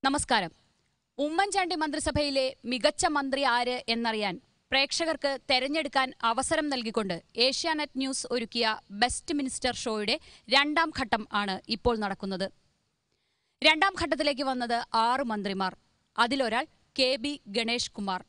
നമസ്കാരം ഉമ്മൻചാണ്ടി മന്ത്രിസഭയിലെ മികച്ച മന്ത്രി ആര് എന്നറിയാൻ പ്രേക്ഷകർക്ക് തെരഞ്ഞെടുക്കാൻ അവസരം നൽകിക്കൊണ്ട് ഏഷ്യാനെറ്റ് ന്യൂസ് ഒരുക്കിയ ബെസ്റ്റ് മിനിസ്റ്റർ ഷോയുടെ രണ്ടാം ഘട്ടം ആണ് ഇപ്പോൾ നടക്കുന്നത് രണ്ടാം ഘട്ടത്തിലേക്ക് വന്നത് ആറ് മന്ത്രിമാർ അതിലൊരാൾ കെ ബി ഗണേഷ് കുമാർ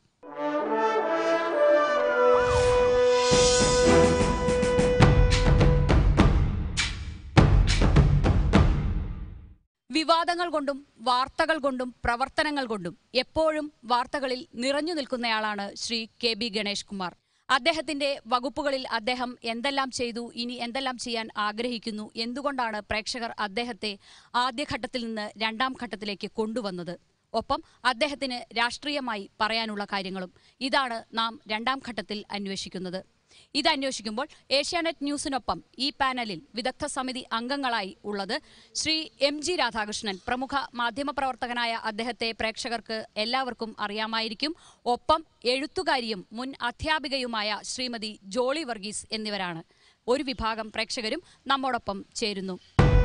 വിവാദങ്ങൾ കൊണ്ടും വാർത്തകൾ കൊണ്ടും പ്രവർത്തനങ്ങൾ കൊണ്ടും എപ്പോഴും വാർത്തകളിൽ നിറഞ്ഞു നിൽക്കുന്നയാളാണ് ശ്രീ കെ ബി ഗണേഷ് കുമാർ അദ്ദേഹത്തിന്റെ വകുപ്പുകളിൽ അദ്ദേഹം എന്തെല്ലാം ചെയ്തു ഇനി എന്തെല്ലാം ചെയ്യാൻ ആഗ്രഹിക്കുന്നു എന്തുകൊണ്ടാണ് പ്രേക്ഷകർ അദ്ദേഹത്തെ ആദ്യഘട്ടത്തിൽ നിന്ന് രണ്ടാം ഘട്ടത്തിലേക്ക് കൊണ്ടുവന്നത് ഒപ്പം അദ്ദേഹത്തിന് രാഷ്ട്രീയമായി പറയാനുള്ള കാര്യങ്ങളും ഇതാണ് നാം രണ്ടാം ഘട്ടത്തിൽ അന്വേഷിക്കുന്നത് ഇത് അന്വേഷിക്കുമ്പോൾ ഏഷ്യാനെറ്റ് ന്യൂസിനൊപ്പം ഈ പാനലിൽ വിദഗ്ധ സമിതി അംഗങ്ങളായി ഉള്ളത് ശ്രീ എം ജി രാധാകൃഷ്ണൻ പ്രമുഖ മാധ്യമപ്രവർത്തകനായ അദ്ദേഹത്തെ പ്രേക്ഷകർക്ക് എല്ലാവർക്കും അറിയാമായിരിക്കും ഒപ്പം എഴുത്തുകാരിയും മുൻ അധ്യാപികയുമായ ശ്രീമതി ജോളി വർഗീസ് എന്നിവരാണ് ഒരു വിഭാഗം പ്രേക്ഷകരും നമ്മോടൊപ്പം ചേരുന്നു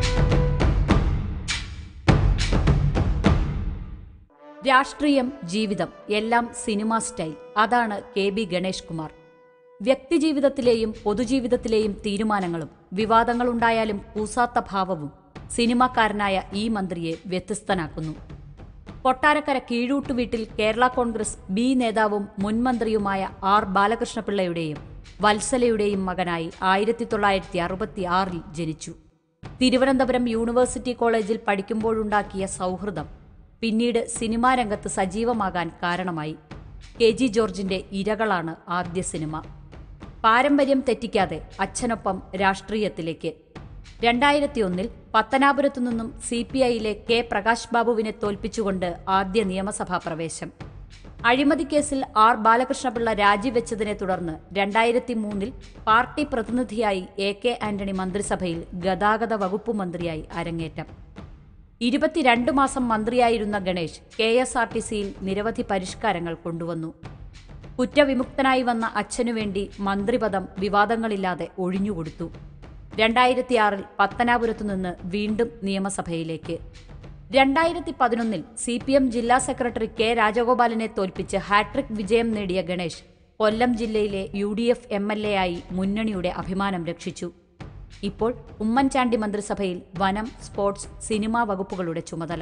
രാഷ്ട്രീയം ജീവിതം എല്ലാം സിനിമ സ്റ്റൈൽ അതാണ് കെ ബി ഗണേഷ് കുമാർ വ്യക്തിജീവിതത്തിലെയും പൊതുജീവിതത്തിലെയും തീരുമാനങ്ങളും വിവാദങ്ങളുണ്ടായാലും കൂസാത്ത ഭാവവും സിനിമാക്കാരനായ ഈ മന്ത്രിയെ വ്യത്യസ്തനാക്കുന്നു കൊട്ടാരക്കര കീഴൂട്ട് വീട്ടിൽ കേരള കോൺഗ്രസ് ബി നേതാവും മുൻമന്ത്രിയുമായ ആർ ബാലകൃഷ്ണപിള്ളയുടെയും വത്സലയുടെയും മകനായി ആയിരത്തി തൊള്ളായിരത്തി അറുപത്തി ആറിൽ ജനിച്ചു തിരുവനന്തപുരം യൂണിവേഴ്സിറ്റി കോളേജിൽ പഠിക്കുമ്പോഴുണ്ടാക്കിയ സൗഹൃദം പിന്നീട് സിനിമാ രംഗത്ത് സജീവമാകാൻ കാരണമായി കെ ജി ജോർജിന്റെ ഇരകളാണ് ആദ്യ സിനിമ പാരമ്പര്യം തെറ്റിക്കാതെ അച്ഛനൊപ്പം രാഷ്ട്രീയത്തിലേക്ക് രണ്ടായിരത്തി ഒന്നിൽ പത്തനാപുരത്തു നിന്നും സി പി ഐയിലെ കെ പ്രകാശ് ബാബുവിനെ തോൽപ്പിച്ചുകൊണ്ട് ആദ്യ നിയമസഭാ പ്രവേശം അഴിമതി കേസിൽ ആർ ബാലകൃഷ്ണപിള്ള രാജിവെച്ചതിനെ തുടർന്ന് രണ്ടായിരത്തി മൂന്നിൽ പാർട്ടി പ്രതിനിധിയായി എ കെ ആന്റണി മന്ത്രിസഭയിൽ ഗതാഗത വകുപ്പ് മന്ത്രിയായി അരങ്ങേറ്റം ഇരുപത്തിരണ്ട് മാസം മന്ത്രിയായിരുന്ന Ganesh K S R T സിയിൽ നിരവധി പരിഷ്കാരങ്ങൾ കൊണ്ടുവന്നു കുറ്റവിമുക്തനായി വന്ന അച്ഛനു വേണ്ടി മന്ത്രിപദം വിവാദങ്ങളില്ലാതെ ഒഴിഞ്ഞുകൊടുത്തു രണ്ടായിരത്തിയാറിൽ പത്തനാപുരത്തു നിന്ന് വീണ്ടും നിയമസഭയിലേക്ക് രണ്ടായിരത്തി പതിനൊന്നിൽ സി പി എം ജില്ലാ സെക്രട്ടറി കെ രാജഗോപാലിനെ തോൽപ്പിച്ച് ഹാട്രിക് വിജയം നേടിയ ഗണേഷ് കൊല്ലം ജില്ലയിലെ U D F M L A ആയി മുന്നണിയുടെ അഭിമാനം രക്ഷിച്ചു ഇപ്പോൾ ഉമ്മൻചാണ്ടി മന്ത്രിസഭയിൽ വനം സ്പോർട്സ് സിനിമാ വകുപ്പുകളുടെ ചുമതല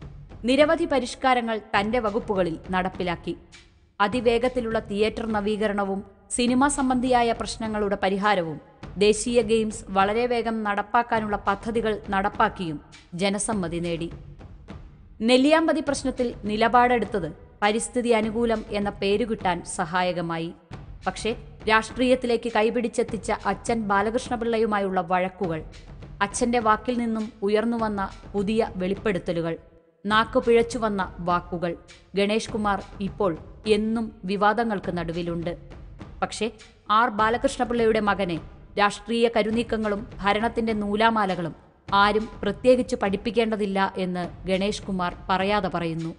നിരവധി പരിഷ്കാരങ്ങൾ തന്റെ വകുപ്പുകളിൽ നടപ്പിലാക്കി അതിവേഗത്തിലുള്ള തിയേറ്റർ നവീകരണവും സിനിമാ സംബന്ധിയായ പ്രശ്നങ്ങളുടെ പരിഹാരവും ദേശീയ ഗെയിംസ് വളരെ വേഗം നടപ്പാക്കാനുള്ള പദ്ധതികൾ നടപ്പാക്കിയും ജനസമ്മതി നേടി നെല്ലിയാമ്പതി പ്രശ്നത്തിൽ നിലപാടെടുത്തത് പരിസ്ഥിതി അനുകൂലം എന്ന പേരു കിട്ടാൻ സഹായകമായി പക്ഷേ രാഷ്ട്രീയത്തിലേക്ക് കൈപിടിച്ചെത്തിച്ച അച്ഛൻ ബാലകൃഷ്ണപിള്ളയുമായുള്ള വഴക്കുകൾ അച്ഛന്റെ വാക്കിൽ നിന്നും ഉയർന്നുവന്ന പുതിയ വെളിപ്പെടുത്തലുകൾ നാക്കു പിഴച്ചു വന്ന വാക്കുകൾ ഗണേഷ് കുമാർ ഇപ്പോൾ എന്നും വിവാദങ്ങൾക്ക് നടുവിലുണ്ട് പക്ഷേ ആർ ബാലകൃഷ്ണപിള്ളയുടെ മകനെ രാഷ്ട്രീയ കരുനീക്കങ്ങളും ഭരണത്തിന്റെ നൂലാമാലകളും ആരും പ്രത്യേകിച്ച് പഠിപ്പിക്കേണ്ടതില്ല എന്ന് ഗണേഷ് കുമാർ പറയാതെ പറയുന്നു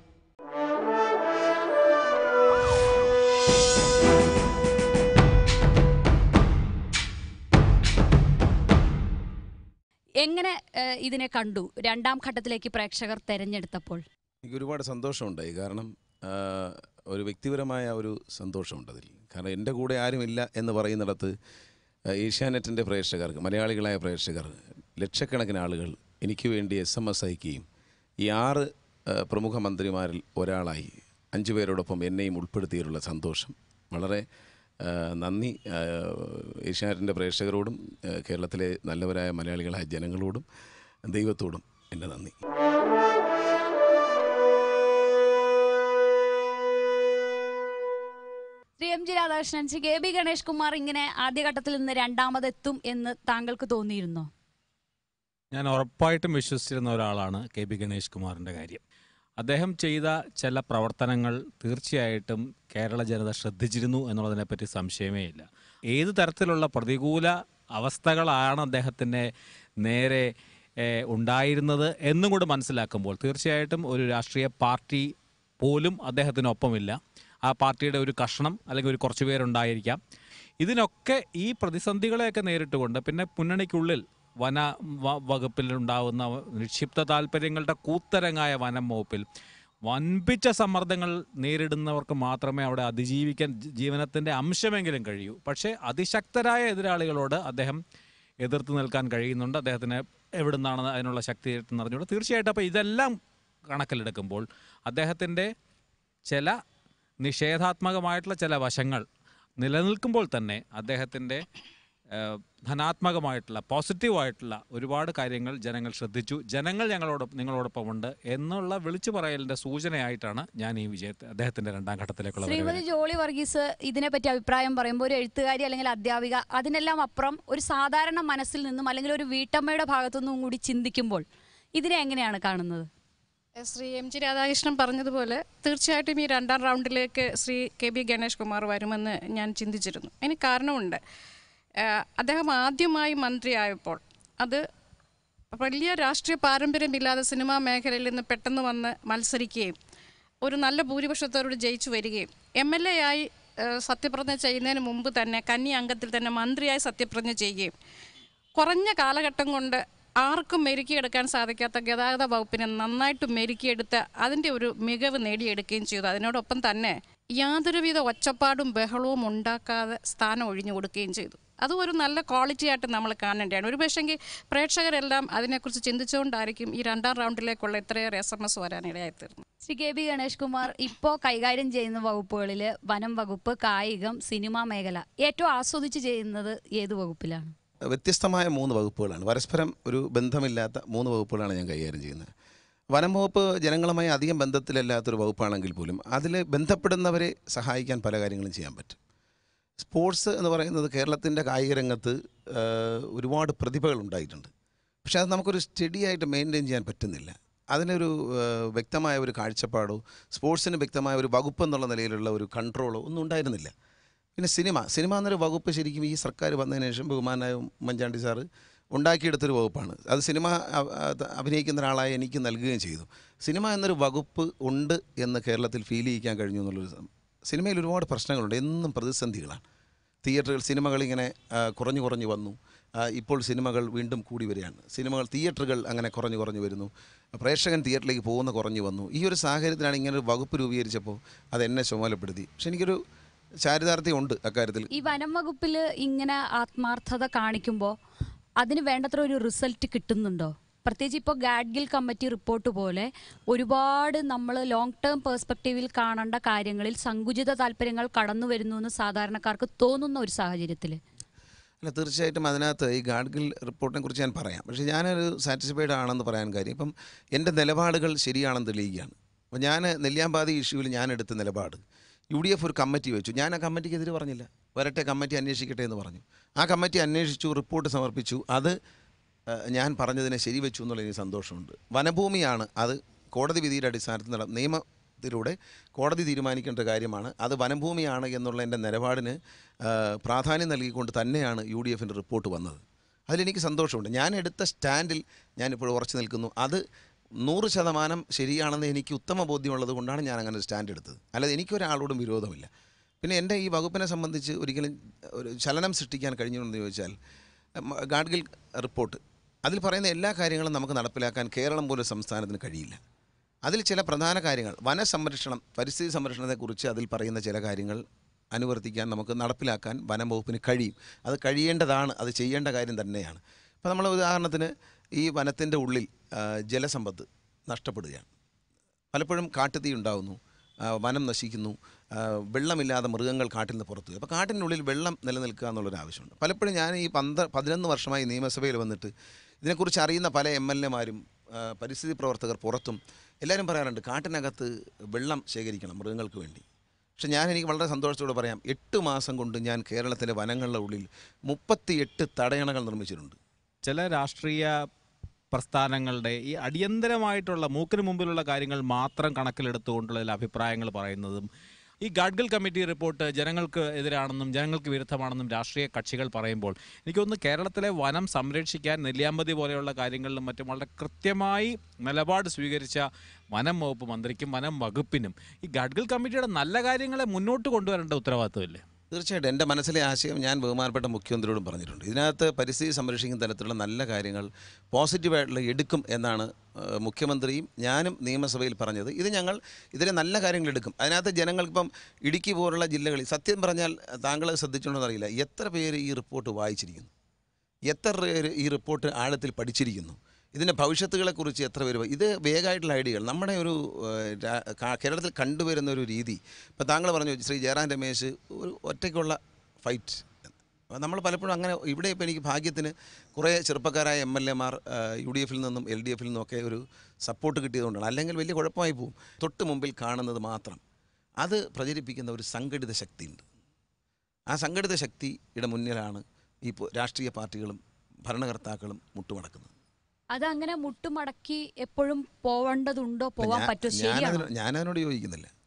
എങ്ങനെ ഏഹ്, ഇതിനെ കണ്ടു രണ്ടാം ഘട്ടത്തിലേക്ക് പ്രേക്ഷകർ തെരഞ്ഞെടുത്തപ്പോൾ എനിക്ക് ഒരുപാട് സന്തോഷമുണ്ടായി കാരണം ആ, ഒരു വ്യക്തിപരമായ ഒരു സന്തോഷമുണ്ട് അതിൽ കാരണം എൻ്റെ കൂടെ ആരുമില്ല എന്ന് പറയുന്നിടത്ത് ആ, ഏഷ്യാനെറ്റിൻ്റെ പ്രേക്ഷകർക്ക് മലയാളികളായ പ്രേക്ഷകർ ലക്ഷക്കണക്കിന് ആളുകൾ എനിക്ക് വേണ്ടി എസ് എം എസ് അയക്കുകയും ഈ ആറ് ആ, പ്രമുഖ മന്ത്രിമാരിൽ ഒരാളായി അഞ്ചു പേരോടൊപ്പം എന്നെയും ഉൾപ്പെടുത്തിയിട്ടുള്ള സന്തോഷം വളരെ ആ, നന്ദി ആ, ഏഷ്യാനെറ്റിൻ്റെ പ്രേക്ഷകരോടും ആ, കേരളത്തിലെ നല്ലവരായ മലയാളികളായ ജനങ്ങളോടും ദൈവത്തോടും എൻ്റെ നന്ദി Shri M G Radhakrishnan Shri K B Ganesh Kumar ഇങ്ങനെ ആദ്യഘട്ടത്തിൽ നിന്ന് രണ്ടാമതെത്തും എന്ന് താങ്കൾക്ക് തോന്നിയിരുന്നോ ഞാൻ ഉറപ്പായിട്ടും വിശ്വസിച്ചിരുന്ന ഒരാളാണ് കെ ബി ഗണേഷ് കുമാറിൻ്റെ കാര്യം അദ്ദേഹം ചെയ്ത ചില പ്രവർത്തനങ്ങൾ തീർച്ചയായിട്ടും കേരള ജനത ശ്രദ്ധിച്ചിരുന്നു എന്നുള്ളതിനെപ്പറ്റി സംശയമേ ഇല്ല ഏത് തരത്തിലുള്ള പ്രതികൂല അവസ്ഥകളാണ് അദ്ദേഹത്തിൻ്റെ നേരെ ഏഹ്, ഉണ്ടായിരുന്നത് എന്നും കൂടെ മനസ്സിലാക്കുമ്പോൾ തീർച്ചയായിട്ടും ഒരു രാഷ്ട്രീയ പാർട്ടി പോലും അദ്ദേഹത്തിനൊപ്പമില്ല ആ പാർട്ടിയുടെ ഒരു കഷണം അല്ലെങ്കിൽ ഒരു കുറച്ച് പേരുണ്ടായിരിക്കാം ഇതിനൊക്കെ ഈ പ്രതിസന്ധികളെയൊക്കെ നേരിട്ടുകൊണ്ട് പിന്നെ മുന്നണിക്കുള്ളിൽ വന വ- വകുപ്പിലുണ്ടാവുന്ന നിക്ഷിപ്ത താല്പര്യങ്ങളുടെ കൂത്തരങ്ങായ വനം വകുപ്പിൽ വൻപിച്ച സമ്മർദ്ദങ്ങൾ നേരിടുന്നവർക്ക് മാത്രമേ അവിടെ അതിജീവിക്കാൻ ജ- ജീവനത്തിൻ്റെ അംശമെങ്കിലും കഴിയൂ പക്ഷേ അതിശക്തരായ എതിരാളികളോട് അദ്ദേഹം എതിർത്ത് നിൽക്കാൻ കഴിയുന്നുണ്ട് അദ്ദേഹത്തിന് എവിടുന്നാണ് അതിനുള്ള ശക്തി എന്ന് അറിഞ്ഞുകൊണ്ട് തീർച്ചയായിട്ടും അപ്പോൾ ഇതെല്ലാം കണക്കിലെടുക്കുമ്പോൾ അദ്ദേഹത്തിൻ്റെ ചില നിഷേധാത്മകമായിട്ടുള്ള ചില വശങ്ങൾ നിലനിൽക്കുമ്പോൾ തന്നെ അദ്ദേഹത്തിൻ്റെ ഏഹ്, ധനാത്മകമായിട്ടുള്ള പോസിറ്റീവായിട്ടുള്ള ഒരുപാട് കാര്യങ്ങൾ ജനങ്ങൾ ശ്രദ്ധിച്ചു ജനങ്ങൾ ഞങ്ങളോടൊപ്പം നിങ്ങളോടൊപ്പമുണ്ട് എന്നുള്ള വിളിച്ചു പറയലിൻ്റെ സൂചനയായിട്ടാണ് ഞാൻ ഈ വിജയത്തെ അദ്ദേഹത്തിൻ്റെ രണ്ടാം ഘട്ടത്തിലേക്കുള്ള വരവിനെ ശ്രീമതി ജോളി വർഗീസ് ഇതിനെപ്പറ്റി അഭിപ്രായം പറയുമ്പോൾ ഒരു എഴുത്തുകാരി അല്ലെങ്കിൽ അധ്യാപിക അതിനെല്ലാം അപ്പുറം ഒരു സാധാരണ മനസ്സിൽ നിന്നും അല്ലെങ്കിൽ ഒരു വീട്ടമ്മയുടെ ഭാഗത്തു നിന്നും കൂടി ചിന്തിക്കുമ്പോൾ ഇതിനെ എങ്ങനെയാണ് കാണുന്നത് ശ്രീ എം ജി രാധാകൃഷ്ണൻ പറഞ്ഞതുപോലെ തീർച്ചയായിട്ടും ഈ രണ്ടാം റൗണ്ടിലേക്ക് ശ്രീ കെ ബി ഗണേഷ് കുമാർ വരുമെന്ന് ഞാൻ ചിന്തിച്ചിരുന്നു അതിന് കാരണമുണ്ട് ആഹ് അദ്ദേഹം ആദ്യമായി മന്ത്രിയായപ്പോൾ അത് വലിയ രാഷ്ട്രീയ പാരമ്പര്യമില്ലാതെ സിനിമാ മേഖലയിൽ നിന്ന് പെട്ടെന്ന് വന്ന് മത്സരിക്കുകയും ഒരു നല്ല ഭൂരിപക്ഷത്തോട് ജയിച്ചു വരികയും എം എൽ എ ആയി ആഹ് സത്യപ്രതിജ്ഞ ചെയ്യുന്നതിന് മുമ്പ് തന്നെ കന്നി അംഗത്തിൽ തന്നെ മന്ത്രിയായി സത്യപ്രതിജ്ഞ ചെയ്യുകയും കുറഞ്ഞ കാലഘട്ടം കൊണ്ട് ആർക്കും മെരുക്കിയെടുക്കാൻ സാധിക്കാത്ത ഗതാഗത വകുപ്പിനെ നന്നായിട്ട് മെരുക്കിയെടുത്ത് അതിൻ്റെ ഒരു മികവ് നേടിയെടുക്കുകയും ചെയ്തു അതിനോടൊപ്പം തന്നെ യാതൊരുവിധ ഒച്ചപ്പാടും ബഹളവും ഉണ്ടാക്കാതെ സ്ഥാനം ഒഴിഞ്ഞു കൊടുക്കുകയും ചെയ്തു അതും ഒരു നല്ല ക്വാളിറ്റി ആയിട്ട് നമ്മൾ കാണേണ്ടതാണ് ഒരു പക്ഷേങ്കിൽ പ്രേക്ഷകരെല്ലാം അതിനെക്കുറിച്ച് ചിന്തിച്ചുകൊണ്ടായിരിക്കും ഈ രണ്ടാം റൗണ്ടിലേക്കുള്ള ഇത്രയേറെ എസ് എം എസ് വരാനിടയായിത്തീർന്നു ശ്രീ കെ ബി ഗണേഷ് കുമാർ ഇപ്പോൾ കൈകാര്യം ചെയ്യുന്ന വകുപ്പുകളിൽ വനം വകുപ്പ് കായികം സിനിമാ മേഖല ഏറ്റവും ആസ്വദിച്ച് ചെയ്യുന്നത് ഏത് വകുപ്പിലാണ് വ്യത്യസ്തമായ മൂന്ന് വകുപ്പുകളാണ് പരസ്പരം ഒരു ബന്ധമില്ലാത്ത മൂന്ന് വകുപ്പുകളാണ് ഞാൻ കൈകാര്യം ചെയ്യുന്നത് വനം വകുപ്പ് ജനങ്ങളുമായി അധികം ബന്ധത്തിലല്ലാത്തൊരു വകുപ്പാണെങ്കിൽ പോലും അതിൽ ബന്ധപ്പെടുന്നവരെ സഹായിക്കാൻ പല കാര്യങ്ങളും ചെയ്യാൻ പറ്റും സ്പോർട്സ് എന്ന് പറയുന്നത് കേരളത്തിൻ്റെ കായിക രംഗത്ത് ആ, ഒരുപാട് പ്രതിഭകൾ ഉണ്ടായിട്ടുണ്ട് പക്ഷേ അത് നമുക്കൊരു സ്റ്റഡി ആയിട്ട് മെയിൻറ്റെയിൻ ചെയ്യാൻ പറ്റുന്നില്ല അതിനൊരു ആ, വ്യക്തമായ ഒരു കാഴ്ചപ്പാടോ സ്പോർട്സിന് വ്യക്തമായ ഒരു വകുപ്പ് എന്നുള്ള നിലയിലുള്ള ഒരു കൺട്രോളോ ഒന്നും ഉണ്ടായിരുന്നില്ല പിന്നെ സിനിമ സിനിമ എന്നൊരു വകുപ്പ് ശരിക്കും ഈ സർക്കാർ വന്നതിന് ശേഷം ബഹുമാനായ ഉമ്മൻചാണ്ടി സാറ് ഉണ്ടാക്കിയെടുത്തൊരു വകുപ്പാണ് അത് സിനിമ അ- അത് അഭിനയിക്കുന്ന ഒരാളായി എനിക്ക് നൽകുകയും ചെയ്തു സിനിമ എന്നൊരു വകുപ്പ് ഉണ്ട് എന്ന് കേരളത്തിൽ ഫീൽ ചെയ്യിക്കാൻ കഴിഞ്ഞു എന്നുള്ളൊരു സം- സിനിമയിൽ ഒരുപാട് പ്രശ്നങ്ങളുണ്ട് എന്നും പ്രതിസന്ധികളാണ് തിയേറ്ററുകൾ സിനിമകൾ ഇങ്ങനെ ആ, കുറഞ്ഞു കുറഞ്ഞു വന്നു ആ, ഇപ്പോൾ സിനിമകൾ വീണ്ടും കൂടി വരികയാണ് സിനിമകൾ തിയേറ്ററുകൾ അങ്ങനെ കുറഞ്ഞു കുറഞ്ഞു വരുന്നു പ്രേക്ഷകൻ തിയേറ്ററിലേക്ക് പോകുന്ന കുറഞ്ഞു വന്നു ഈ ഒരു സാഹചര്യത്തിലാണ് ഇങ്ങനെ ഒരു വകുപ്പ് രൂപീകരിച്ചപ്പോൾ അത് എന്നെ ചുമതലപ്പെടുത്തി പക്ഷെ എനിക്കൊരു ചാരിതാർത്ഥ്യം ഉണ്ട് അക്കാര്യത്തിൽ ഈ വനം വകുപ്പിൽ ഇങ്ങനെ ആത്മാർത്ഥത കാണിക്കുമ്പോൾ അതിന് വേണ്ടത്ര ഒരു റിസൾട്ട് കിട്ടുന്നുണ്ടോ പ്രത്യേകിച്ച് ഇപ്പോൾ ഗാഡ്ഗിൽ കമ്മിറ്റി റിപ്പോർട്ട് പോലെ ഒരുപാട് നമ്മൾ ലോങ് ടേം പേഴ്സ്പെക്റ്റീവിൽ കാണേണ്ട കാര്യങ്ങളിൽ സങ്കുചിത താല്പര്യങ്ങൾ കടന്നു വരുന്നു എന്ന് സാധാരണക്കാർക്ക് തോന്നുന്ന ഒരു സാഹചര്യത്തിൽ അല്ല തീർച്ചയായിട്ടും അതിനകത്ത് ഈ ഗാഡ്ഗിൽ റിപ്പോർട്ടിനെ കുറിച്ച് ഞാൻ പറയാം പക്ഷേ ഞാനൊരു സാറ്റിസ്ഫൈഡ് ആണെന്ന് പറയാൻ കാര്യം ഇപ്പം എൻ്റെ നിലപാടുകൾ ശരിയാണെന്ന് തെളിയിക്കുകയാണ് അപ്പോൾ ഞാൻ നെല്ലിയാമ്പാതി ഇഷ്യൂവിൽ ഞാൻ എടുത്ത നിലപാട് യു ഡി എഫ് ഒരു കമ്മിറ്റി വെച്ചു ഞാൻ ആ കമ്മിറ്റിക്കെതിരെ പറഞ്ഞില്ല വരട്ടെ കമ്മിറ്റി അന്വേഷിക്കട്ടെ എന്ന് പറഞ്ഞു ആ കമ്മിറ്റി അന്വേഷിച്ചു റിപ്പോർട്ട് സമർപ്പിച്ചു അത് ആ, ഞാൻ പറഞ്ഞതിനെ ശരിവെച്ചു എന്നുള്ള എനിക്ക് സന്തോഷമുണ്ട് വനഭൂമിയാണ് അത് കോടതി വിധിയുടെ അടിസ്ഥാനത്തിൽ നട നിയമത്തിലൂടെ കോടതി തീരുമാനിക്കേണ്ട കാര്യമാണ് അത് വനഭൂമിയാണ് എന്നുള്ള എൻ്റെ നിലപാടിന് ആ, പ്രാധാന്യം നൽകിക്കൊണ്ട് തന്നെയാണ് യു ഡി എഫിൻ്റെ റിപ്പോർട്ട് വന്നത് അതിലെനിക്ക് സന്തോഷമുണ്ട് ഞാൻ എടുത്ത സ്റ്റാൻഡിൽ ഞാനിപ്പോൾ ഉറച്ചു നിൽക്കുന്നു അത് നൂറ് ശതമാനം ശരിയാണെന്ന് എനിക്ക് ഉത്തമ ബോധ്യമുള്ളത് കൊണ്ടാണ് ഞാൻ അങ്ങനെ ഒരു സ്റ്റാൻഡ് എടുത്തത് അല്ലാതെ എനിക്കൊരാളോടും വിരോധമില്ല പിന്നെ എൻ്റെ ഈ വകുപ്പിനെ സംബന്ധിച്ച് ഒരിക്കലും ഒരു ചലനം സൃഷ്ടിക്കാൻ കഴിഞ്ഞുവെന്ന് ചോദിച്ചാൽ ഉം, ഗാഡ്ഗിൽ റിപ്പോർട്ട് അതിൽ പറയുന്ന എല്ലാ കാര്യങ്ങളും നമുക്ക് നടപ്പിലാക്കാൻ കേരളം പോലും സംസ്ഥാനത്തിന് കഴിയില്ല അതിൽ ചില പ്രധാന കാര്യങ്ങൾ വനസംരക്ഷണം പരിസ്ഥിതി സംരക്ഷണത്തെക്കുറിച്ച് അതിൽ പറയുന്ന ചില കാര്യങ്ങൾ അനുവർത്തിക്കാൻ നമുക്ക് നടപ്പിലാക്കാൻ വനം വകുപ്പിന് കഴിയും അത് കഴിയേണ്ടതാണ് അത് ചെയ്യേണ്ട കാര്യം തന്നെയാണ് ഇപ്പോൾ നമ്മൾ ഉദാഹരണത്തിന് ഈ വനത്തിൻ്റെ ഉള്ളിൽ ആ, ജലസമ്പത്ത് നഷ്ടപ്പെടുകയാണ് പലപ്പോഴും കാട്ടുതീ ഉണ്ടാകുന്നു ആ, വനം നശിക്കുന്നു ആ, വെള്ളമില്ലാതെ മൃഗങ്ങൾ കാട്ടിൽ നിന്ന് പുറത്തു അപ്പോൾ കാട്ടിനുള്ളിൽ വെള്ളം നിലനിൽക്കുക എന്നുള്ളൊരു ആവശ്യമുണ്ട് പലപ്പോഴും ഞാൻ ഈ പന്ത പതിനൊന്ന് വർഷമായി നിയമസഭയിൽ വന്നിട്ട് ഇതിനെക്കുറിച്ച് അറിയുന്ന പല എം എൽ എമാരും പരിസ്ഥിതി പ്രവർത്തകർ പുറത്തും എല്ലാവരും പറയാറുണ്ട് കാട്ടിനകത്ത് വെള്ളം ശേഖരിക്കണം മൃഗങ്ങൾക്ക് വേണ്ടി പക്ഷെ ഞാൻ എനിക്ക് വളരെ സന്തോഷത്തോടെ പറയാം എട്ട് മാസം കൊണ്ട് ഞാൻ കേരളത്തിലെ വനങ്ങളുടെ ഉള്ളിൽ മുപ്പത്തിയെട്ട് തടയണകൾ നിർമ്മിച്ചിട്ടുണ്ട് ചില രാഷ്ട്രീയ പ്രസ്ഥാനങ്ങളുടെ ഈ അടിയന്തരമായിട്ടുള്ള മൂക്കിന് മുമ്പിലുള്ള കാര്യങ്ങൾ മാത്രം കണക്കിലെടുത്തുകൊണ്ടുള്ള ചില അഭിപ്രായങ്ങൾ പറയുന്നതും ഈ ഗാഡ്ഗിൽ കമ്മിറ്റി റിപ്പോർട്ട് ജനങ്ങൾക്ക് എതിരാണെന്നും ജനങ്ങൾക്ക് വിരുദ്ധമാണെന്നും രാഷ്ട്രീയ കക്ഷികൾ പറയുമ്പോൾ എനിക്കൊന്ന് കേരളത്തിലെ വനം സംരക്ഷിക്കാൻ നെല്ലിയാമ്പതി പോലെയുള്ള കാര്യങ്ങളിലും മറ്റും വളരെ കൃത്യമായി നിലപാട് സ്വീകരിച്ച വനം വകുപ്പ് മന്ത്രിക്കും വനം വകുപ്പിനും ഈ ഗാഡ്ഗിൽ കമ്മിറ്റിയുടെ നല്ല കാര്യങ്ങളെ മുന്നോട്ട് കൊണ്ടുവരേണ്ട ഉത്തരവാദിത്വമില്ലേ തീർച്ചയായിട്ടും എൻ്റെ മനസ്സിലെ ആശയം ഞാൻ ബഹുമാനപ്പെട്ട മുഖ്യമന്ത്രിയോടും പറഞ്ഞിട്ടുണ്ട് ഇതിനകത്ത് പരിസ്ഥിതി സംരക്ഷിക്കുന്ന തരത്തിലുള്ള നല്ല കാര്യങ്ങൾ പോസിറ്റീവായിട്ടുള്ള എടുക്കും എന്നാണ് ഏഹ്, മുഖ്യമന്ത്രിയും ഞാനും നിയമസഭയിൽ പറഞ്ഞത് ഇത് ഞങ്ങൾ ഇതിലെ നല്ല കാര്യങ്ങൾ എടുക്കും അതിനകത്ത് ജനങ്ങൾക്കിപ്പം ഇടുക്കി പോലുള്ള ജില്ലകളിൽ സത്യം പറഞ്ഞാൽ താങ്കൾ ശ്രദ്ധിച്ചിട്ടുണ്ടോ അറിയില്ല എത്ര പേര് ഈ റിപ്പോർട്ട് വായിച്ചിരിക്കുന്നു എത്ര പേര് ഈ റിപ്പോർട്ട് ആഴത്തിൽ പഠിച്ചിരിക്കുന്നു ഇതിൻ്റെ ഭവിഷ്യത്തുകളെക്കുറിച്ച് എത്ര പേര് ഇത് വേഗമായിട്ടുള്ള ഐഡിയകൾ നമ്മുടെ ഒരു ഏഹ്, രാ- കാ- കേരളത്തിൽ കണ്ടുവരുന്ന ഒരു രീതി ഇപ്പോൾ താങ്കൾ പറഞ്ഞു ശ്രീ ജയറാം രമേശ് ഒരു ഒറ്റയ്ക്കുള്ള ഫൈറ്റ് നമ്മൾ പലപ്പോഴും അങ്ങനെ ഇവിടെ ഇപ്പോൾ എനിക്ക് ഭാഗ്യത്തിന് കുറേ ചെറുപ്പക്കാരായ എം എൽ എമാർ യു ഡി എഫിൽ നിന്നും എൽ ഡി എഫിൽ നിന്നൊക്കെ ഒരു സപ്പോർട്ട് കിട്ടിയതുകൊണ്ടാണ് അല്ലെങ്കിൽ വലിയ കുഴപ്പമായി പോകും തൊട്ട് മുമ്പിൽ കാണുന്നത് മാത്രം അത് പ്രചരിപ്പിക്കുന്ന ഒരു സംഘടിത ശക്തിയുണ്ട് ആ സംഘടിത ശക്തിയുടെ മുന്നിലാണ് ഈ പൊ- രാഷ്ട്രീയ പാർട്ടികളും ഭരണകർത്താക്കളും മുട്ടുമടക്കുന്നത് അതങ്ങനെ മുട്ടുമടക്കി എപ്പോഴും പോവേണ്ടതുണ്ടോ പോവാൻ ഞാൻ- പറ്റുമോ ശരിയാണോ ഞാനതിനോ- ഞാനതിനോട് യോജിക്കുന്നില്ല